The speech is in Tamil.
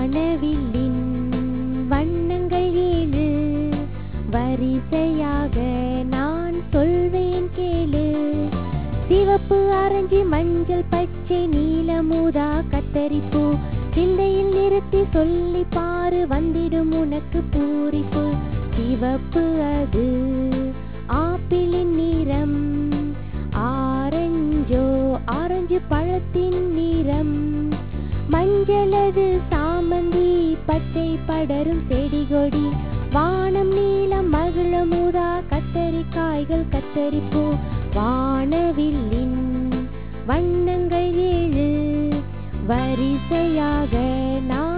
வானவில்லின் வண்ணங்கள் ஏழு வரிசையாக நான் சொல்வேன் கேளு சிவப்பு ஆரஞ்சு மஞ்சள் பச்சை நீலமூதா கத்தரிப்பூ சிந்தையில் நிறுத்தி சொல்லி பாரு வந்திடும் உனக்கு பூரிப்பு சிவப்பு அது ஆப்பிளின் நிறம் ஆரஞ்சோ ஆரஞ்சு பழத்தின் நிறம் மஞ்சளது சாமந்தி பச்சை படரும் செடி கொடி வானம் நீலம் மகிழமுதா கத்தரிக்காய்கள் கத்தரிப்பூ வானவில்லின் வண்ணங்கள் ஏழு வரிசையாக நான்